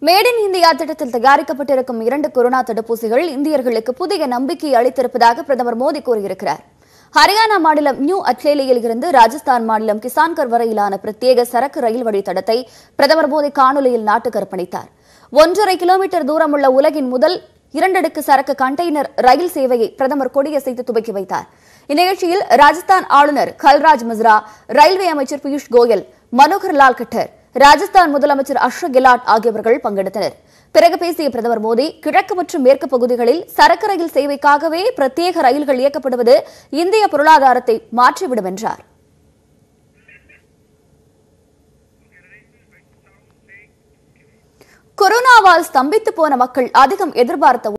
made in India திட்டத்தில் தயாரிக்கப்பட்டிருக்கும் இரண்டு corona தடுப்பூசிகள் இந்தியர்களுக்கு புதிய நம்பிக்கையை அளித்திருப்பதாக பிரதமர் மோடி கூறியிருக்கிறார் ஹரியானா மாநிலம் நியூ அட்லேலியில் இருந்து ராஜஸ்தான் மாநிலம் கிசான்கர் வரையிலான பிரத்யேக சரக்கு ரயில் வழித்தடத்தை பிரதமர் மோடி காணொலியில் நாட்டுக்கு அர்ப்பணித்தார் ஒன்றரை கிலோமீட்டர் தூரமுள்ள உலகின் முதல் இரண்டடுக்கு சரக்கு கண்டெய்னர் ரயில் சேவையை பிரதமர் கொடியசைத்து துவக்கி வைத்தார் இந்நிகழ்ச்சியில் ராஜஸ்தான் ஆளுநர் கல்ராஜ் மிஸ்ரா ரயில்வே அமைச்சர் பியூஷ் கோயல் மனோகர் லால் கட்டர் ராஜஸ்தான் முதலமைச்சர் அஷ்ரக் கெலாட் ஆகியவர்கள் பங்கெடுத்தனர் பிறகு பேசிய பிரதமர் மோடி கிழக்கு மற்றும் மேற்கு பகுதிகளில் சரக்கு ரயில் சேவைக்காகவே பிரத்யேக ரயில்கள் இயக்கப்படுவது இந்திய பொருளாதாரத்தை மாற்றிவிடும் என்றார் கொரோனாவால் ஸ்தம்பித்து போன மக்கள் அதிகம் எதிர்பார்த்த